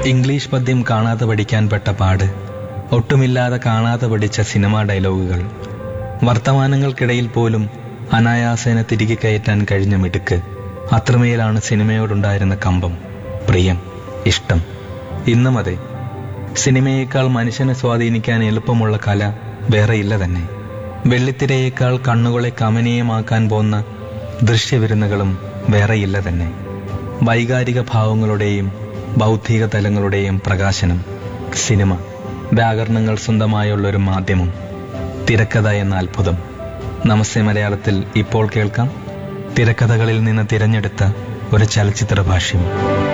English പദ്യം കാണാതെ പഠിക്കാൻ പെട്ട പാട് ഒട്ടുമില്ലാതെ കാണാതെ പഠിച്ച സിനിമാ ഡയലോഗുകൾ വർത്തമാനങ്ങൾക്കിടയിൽ പോലും അനായാസേന തിരികെ കയറ്റാൻ കഴിഞ്ഞ മിടുക്ക് അത്രമേലാണ് സിനിമയോടുണ്ടായിരുന്ന കമ്പം പ്രിയം ഇഷ്ടം ഇന്നും അതെ സിനിമയേക്കാൾ മനുഷ്യനെ സ്വാധീനിക്കാൻ എളുപ്പമുള്ള കല വേറെയില്ല തന്നെ വെള്ളിത്തിരയേക്കാൾ കണ്ണുകളെ കമനീയമാക്കാൻ പോന്ന ദൃശ്യവിരുന്നുകളും വേറെയില്ല തന്നെ വൈകാരിക ഭാവങ്ങളുടെയും ബൗദ്ധിക തലങ്ങളുടെയും പ്രകാശനം സിനിമ വ്യാകരണങ്ങൾ സ്വന്തമായുള്ള ഒരു മാധ്യമം തിരക്കഥ എന്ന അത്ഭുതം നമസ്തേ മലയാളത്തിൽ ഇപ്പോൾ കേൾക്കാം തിരക്കഥകളിൽ നിന്ന് തിരഞ്ഞെടുത്ത ഒരു ചലച്ചിത്ര ഭാഷ്യം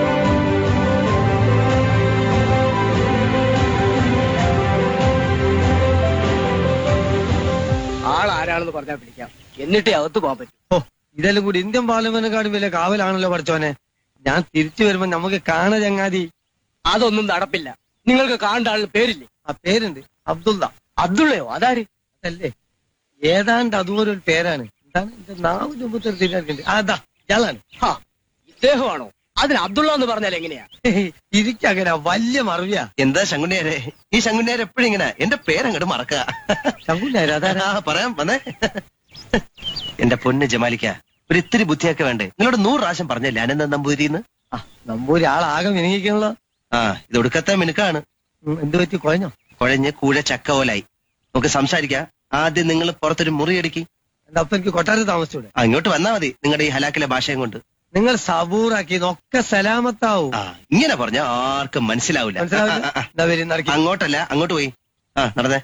ആൾ ആരാണെന്ന് പറഞ്ഞാൽ വിളിക്കാം എന്നിട്ടേ അകത്ത് പോകാൻ പറ്റും ഓ ഇതെല്ലാം കൂടി ഇന്ത്യൻ പാർലമെന്റിനെക്കാളും വലിയ കാവലാണല്ലോ പഠിച്ചോനെ ഞാൻ തിരിച്ചു വരുമ്പോ നമുക്ക് കാണ ചങ്ങാതി അതൊന്നും നടപ്പില്ല നിങ്ങൾക്ക് കാണേണ്ട ആളിന് പേരില്ലേ ആ പേരുണ്ട് അബ്ദുള്ള അബ്ദുള്ളയോ അതാര് അതല്ലേ ഏതാണ്ട് അതുപോലെ ഒരു പേരാണ് എന്താണ് എന്റെ നാവിന് മുമ്പത്തെ ഒരു തിരിഞ്ഞിട്ടുണ്ട് അതാ ഇയാളാണ് ഹാ ഇദ്ദേഹമാണോ അതിന് അബ്ദുള്ള എന്ന് പറഞ്ഞാൽ എങ്ങനെയാ ഇരിക്കങ്ങനെ വലിയ മറവിയാ എന്താ ശങ്കുണ്ണിയാരെ ഈ ശങ്കുണ്ണിയാരെ എപ്പോഴും ഇങ്ങനെ എന്റെ പേരങ്ങോട്ട് മറക്കുക ശങ്കുണ്ടായിരുന്നു അതാരാ ആ, പറയാം വന്നേ എന്റെ പൊന്ന് ജമാലിക്ക ഒരു ഇത്തിരി ബുദ്ധിയൊക്കെ വേണ്ടേ നിങ്ങളോട് നൂറ് പ്രാവശ്യം പറഞ്ഞല്ലേ അനന്ത നമ്പൂതിരിന്ന് ആ, നമ്പൂരി ആളാകെ വിനിയോഗിക്കണല്ലോ ആ ഇത് ഒടുക്കത്തെ മിനുക്കാണ് ഉം, എന്ത് പറ്റി കുഴഞ്ഞോ കുഴഞ്ഞ് കൂഴ ചക്ക പോലായി നമുക്ക് സംസാരിക്കാം ആദ്യം നിങ്ങൾ പുറത്തൊരു മുറിയടിക്കി എന്താ അപ്പൊ എനിക്ക് കൊട്ടാരത്തിൽ താമസിച്ചൂടെ ആ, ഇങ്ങോട്ട് വന്നാ മതി നിങ്ങളുടെ ഈ ഹലാക്കിലെ ഭാഷയും കൊണ്ട് നിങ്ങൾ സബൂറാക്കി ഒക്കെ സലാമത്താവും ആ ഇങ്ങനെ പറഞ്ഞ ആർക്കും മനസ്സിലാവില്ല മനസ്സിലാവില്ല ആ, ആ, ആ. എന്താ വരും നടക്കി അങ്ങോട്ടല്ല അങ്ങോട്ട് പോയി ആ നടന്നേ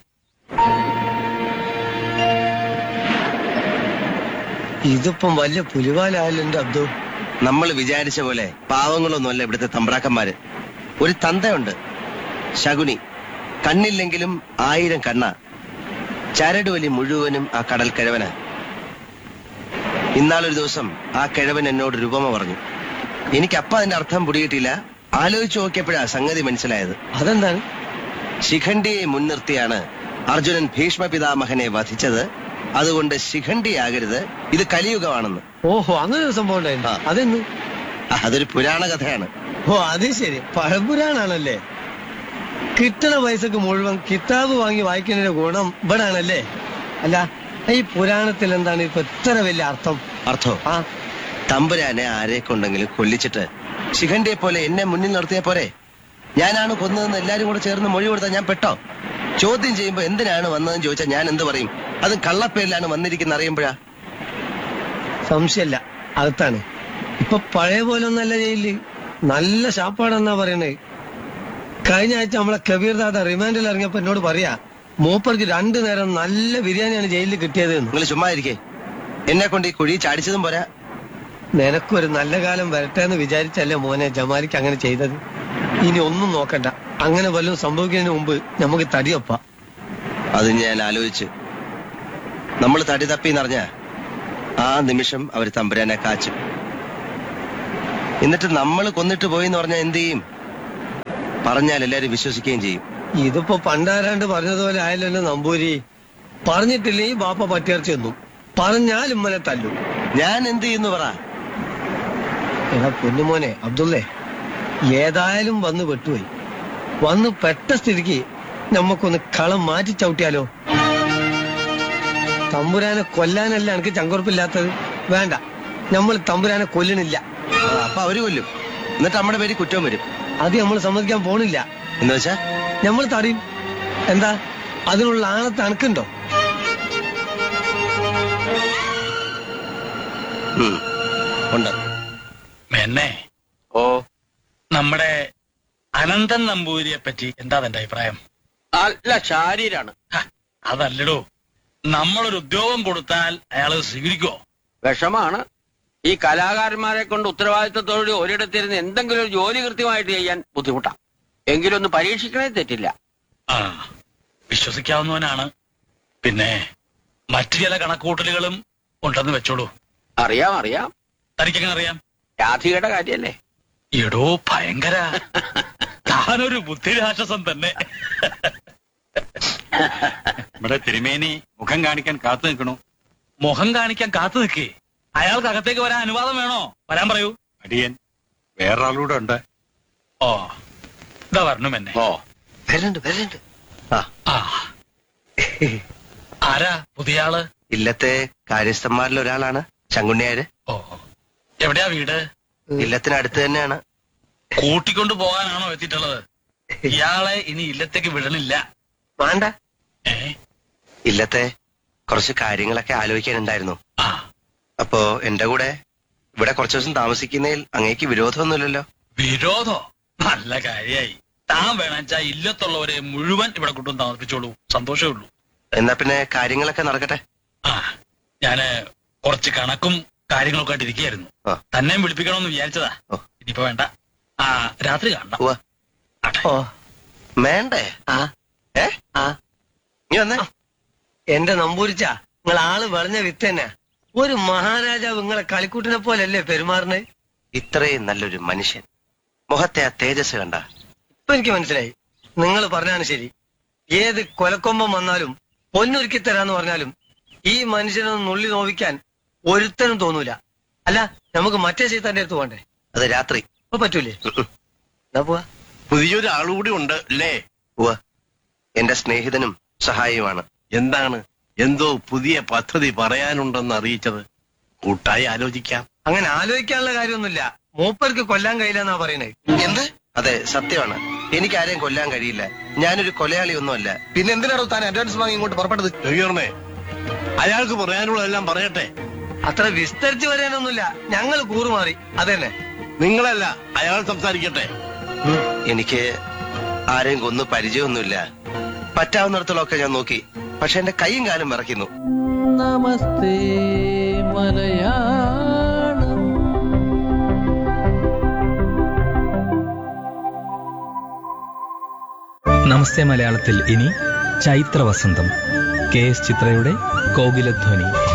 ഇതിപ്പം വലിയ പുലിവാലായല്ലോ എന്റെ അബ്ദു നമ്മൾ വിചാരിച്ച പോലെ പാവങ്ങളൊന്നുമല്ല ഇവിടുത്തെ തമ്പ്രാക്കന്മാര് ഒരു തന്തയുണ്ട് ശകുനി കണ്ണില്ലെങ്കിലും ആയിരം കണ്ണ ചരടുവലി മുഴുവനും ആ കടൽ കിഴവന് ഇന്നാളൊരു ദിവസം ആ കിഴവൻ എന്നോട് രൂപമ പറഞ്ഞു എനിക്കപ്പ അതിന്റെ അർത്ഥം പിടികിട്ടില്ല ആലോചിച്ചു നോക്കിയപ്പോഴാ സംഗതി മനസ്സിലായത് അതെന്താണ് ശിഖണ്ഡിയെ മുൻനിർത്തിയാണ് അർജുനൻ ഭീഷ്മ പിതാമഹനെ വധിച്ചത് അതുകൊണ്ട് ശിഖണ്ഡിയാകരുത് ഇത് കലിയുഗമാണെന്ന് ഓഹോ അങ്ങനെ ഒരു സംഭവം ഉണ്ടായിരുന്നു ആ. അതെന്ന് ആ, അതൊരു പുരാണ കഥയാണ് ഓ അത് ശരി പഴമ്പുരാണാണല്ലേ കിട്ടണ പൈസക്ക് മുഴുവൻ കിതാബ് വാങ്ങി വായിക്കുന്നതിന്റെ ഗുണം ഇവിടെ ആണല്ലേ അല്ല ഈ പുരാണത്തിൽ എന്താണ് ഇപ്പൊ ഇത്ര വലിയ അർത്ഥം അർത്ഥോ ആ തമ്പുരാനെ ആരെ കൊണ്ടെങ്കിലും കൊല്ലിച്ചിട്ട് ശിഖണ്ഡിയെ പോലെ എന്നെ മുന്നിൽ നിർത്തിയ പോരെ ഞാനാണ് കൊന്നതെന്ന് എല്ലാരും കൂടെ ചേർന്ന് മൊഴി കൊടുത്താൽ ഞാൻ പെട്ടോ ചോദ്യം ചെയ്യുമ്പോ എന്തിനാണ് വന്നതെന്ന് ചോദിച്ചാൽ ഞാൻ എന്ത് പറയും അതും കള്ളപ്പേരിലാണ് വന്നിരിക്കുന്ന അറിയുമ്പോഴാ സംശയല്ല അകത്താണ് ഇപ്പൊ പഴയ പോലെ ഒന്നല്ല ജയിലില് നല്ല ഷാപ്പാടെന്നാ പറയണേ കഴിഞ്ഞ ആഴ്ച നമ്മളെ കബീർ ദാദ റിമാൻഡിൽ ഇറങ്ങിയപ്പോ എന്നോട് പറയാ മൂപ്പർക്ക് രണ്ടു നേരം നല്ല ബിരിയാണിയാണ് ജയിലിൽ കിട്ടിയത് എന്ന് നിങ്ങൾ ചുമ്മാ ഇരിക്കേ എന്നെ കൊണ്ട് ഈ കുഴി ചാടിച്ചതും പോരാ നിനക്കൊരു നല്ല കാലം വരട്ടെ എന്ന് വിചാരിച്ചല്ലേ മോനെ ജമാലിക്ക് അങ്ങനെ ചെയ്തത് ഇനി ഒന്നും നോക്കണ്ട അങ്ങനെ വല്ലതും സംഭവിക്കുന്നതിന് മുമ്പ് നമുക്ക് തടിയൊപ്പ അത് ഞാൻ ആലോചിച്ച് നമ്മൾ തടി തപ്പിന്നറിഞ്ഞ ആ നിമിഷം അവർ തമ്പുരാനെ കാച്ചും എന്നിട്ട് നമ്മൾ കൊന്നിട്ട് പോയി എന്ന് പറഞ്ഞാൽ എന്ത് ചെയ്യും പറഞ്ഞാൽ എല്ലാരും വിശ്വസിക്കുകയും ചെയ്യും ഇതിപ്പോ പണ്ടാരാണ്ട് പറഞ്ഞതുപോലെ ആയല്ലോ നമ്പൂരി പറഞ്ഞിട്ടില്ലേ ഈ ബാപ്പ പറ്റിയർച്ച ഒന്നും പറഞ്ഞാൽ ഇമ്മനെ തല്ലും ഞാൻ എന്ത് ചെയ്യുന്നു പറ എടാ പൊന്നുമോനെ അബ്ദുള്ളേ ഏതായാലും വന്ന് വെട്ടുപോയി വന്ന് പെട്ട സ്ഥിതിക്ക് നമുക്കൊന്ന് കളം മാറ്റി ചവിട്ടിയാലോ തമ്പുരാനെ കൊല്ലാനല്ല എനിക്ക് ചങ്കുറപ്പില്ലാത്തത് വേണ്ട നമ്മൾ തമ്പുരാനെ കൊല്ലണില്ല ആ, അപ്പൊ അവര് കൊല്ലും എന്നിട്ട് നമ്മുടെ പേര് കുറ്റം വരും അത് നമ്മൾ സമ്മതിക്കാൻ പോണില്ല എന്ന് വെച്ചാ നമ്മൾ തടയും എന്താ അതിനുള്ള ആണത്ത് അണക്കുണ്ടോ ഉം, ഉണ്ട് മെന്നെ ഓ നമ്മുടെ അനന്തൻ നമ്പൂതിരിയെ പറ്റി എന്താ തന്റെ അഭിപ്രായം നല്ല ശാരീരാണ് ഹ, അതല്ലടോ നമ്മളൊരു ഉദ്യോഗം കൊടുത്താൽ അയാള് സ്വീകരിക്കോ വിഷമാണ് ഈ കലാകാരന്മാരെ കൊണ്ട് ഉത്തരവാദിത്തത്തോടെ ഒരിടത്തിരുന്ന് എന്തെങ്കിലും ഒരു ജോലി കൃത്യമായിട്ട് ചെയ്യാൻ ബുദ്ധിമുട്ടാണ് എങ്കിലും ഒന്ന് പരീക്ഷിക്കണേ തെറ്റില്ല ആ വിശ്വസിക്കാവുന്നവനാണ് പിന്നെ മറ്റു ചില കണക്കൂട്ടലുകളും ഉണ്ടെന്ന് വെച്ചോളൂ അറിയാം അറിയാം തനിക്കെങ്ങനെ അറിയാം രാധികയുടെ കാര്യല്ലേ എടോ ഭയങ്കര താനൊരു ബുദ്ധിരാക്ഷസം തന്നെ ഇവിടെ തിരുമേനി മുഖം കാണിക്കാൻ കാത്തു നിൽക്കണു മുഖം കാണിക്കാൻ കാത്തു നിൽക്കേ അയാൾക്ക് അകത്തേക്ക് വരാൻ അനുവാദം വേണോ വരാൻ പറയൂ അടിയൻ വേറൊരാളൂടെ ഉണ്ട് ഓ ഇതാ വരണം എന്നെ ഓ വരണ്ട് വരണ്ട് ആ ആ ആരാ പുതിയ ആള് ഇല്ലത്തെ കാര്യസ്ഥന്മാരിൽ ഒരാളാണ് ശങ്കുണ്ണിയാര് ഓ എവിടെയാ വീട് ഇല്ലത്തിനടുത്ത് തന്നെയാണ് കൂട്ടിക്കൊണ്ടു പോകാനാണോ എത്തിയിട്ടുള്ളത് ഇയാളെ ഇനി ഇല്ലത്തേക്ക് വിടണില്ല വേണ്ട ഏ ഇല്ലത്തെ കുറച്ച് കാര്യങ്ങളൊക്കെ ആലോചിക്കാനുണ്ടായിരുന്നു ആ അപ്പോ എന്റെ കൂടെ ഇവിടെ കുറച്ചു ദിവസം താമസിക്കുന്നതിൽ അങ്ങേക്ക് വിരോധമൊന്നുമില്ലല്ലോ വിരോധോ നല്ല കാര്യായി താൻ വേണച്ചാ ഇല്ലത്തുള്ളവരെ മുഴുവൻ ഇവിടെ കൊണ്ടുവന്ന് താമസിപ്പിച്ചോളൂ സന്തോഷമേ ഉള്ളൂ എന്നാ പിന്നെ കാര്യങ്ങളൊക്കെ നടക്കട്ടെ ആ ഞാന് കുറച്ച് കണക്കും കാര്യങ്ങളൊക്കെ ആയിട്ട് ഇരിക്കുകയായിരുന്നു ആ. തന്നെയും വിളിപ്പിക്കണമെന്ന് വിചാരിച്ചതാ ഓ. ഇനിയിപ്പോ വേണ്ട ആ രാത്രി കാണണം ഉവ്വ. ആട്ടെ. ഓ വേണ്ടേ ആ ഏ ആ നീ വന്നേ എന്റെ നമ്പൂരിച്ച നിങ്ങൾ ആള് വളഞ്ഞ വിത്ത് തന്നെ ഒരു മഹാരാജാവ് നിങ്ങളെ കളിക്കൂട്ടിനെ പോലല്ലേ പെരുമാറുന്നത് ഇത്രയും നല്ലൊരു മനുഷ്യൻ മുഖത്തെ ആ തേജസ് കണ്ട ഇപ്പൊ എനിക്ക് മനസ്സിലായി നിങ്ങൾ പറഞ്ഞാണ് ശരി ഏത് കൊലക്കൊമ്പം വന്നാലും പൊന്നൊരുക്കി തരാന്ന് പറഞ്ഞാലും ഈ മനുഷ്യനൊന്ന് നുള്ളി നോവിക്കാൻ ഒരുത്തനും തോന്നൂല അല്ല നമുക്ക് മറ്റേ ചെയ്താന്റെ അടുത്ത് പോണ്ടേ അത് രാത്രി അപ്പൊ പറ്റൂലേ എന്നാ പോവാ പുതിയൊരു ആളുകൂടി ഉണ്ട് അല്ലേ ഉവ്വ എന്റെ സ്നേഹിതനും സഹായിയുമാണ് എന്താണ് എന്തോ പുതിയ പദ്ധതി പറയാനുണ്ടെന്ന് അറിയിച്ചത് കൂട്ടായി ആലോചിക്കാം അങ്ങനെ ആലോചിക്കാനുള്ള കാര്യമൊന്നുമില്ല മൂപ്പർക്ക് കൊല്ലാൻ കഴിയില്ലെന്നാ പറയുന്നത് എന്ത് അതെ സത്യമാണ് എനിക്ക് ആരെയും കൊല്ലാൻ കഴിയില്ല ഞാനൊരു കൊലയാളി ഒന്നുമല്ല പിന്നെ എന്തിനാണോ താൻ അഡ്വാൻസ് വാങ്ങി ഇങ്ങോട്ട് പുറപ്പെട്ടത് രവിവർമ്മേ അയാൾക്ക് പറയാനുള്ളതെല്ലാം പറയട്ടെ അത്ര വിസ്തരിച്ച് വരാനൊന്നുമില്ല ഞങ്ങൾ കൂറുമാറി അതന്നെ നിങ്ങളല്ല അയാൾ സംസാരിക്കട്ടെ എനിക്ക് ആരെയും കൊന്നു പരിചയമൊന്നുമില്ല പറ്റാവുന്നിടത്തോളമൊക്കെ ഞാൻ നോക്കി പക്ഷെ എന്റെ കൈയും കാലും വിറയ്ക്കുന്നു നമസ്തേ മലയാളം നമസ്തേ മലയാളത്തിൽ ഇനി ചൈത്രവസന്തം കെ എസ് ചിത്രയുടെ കോകിലധ്വനി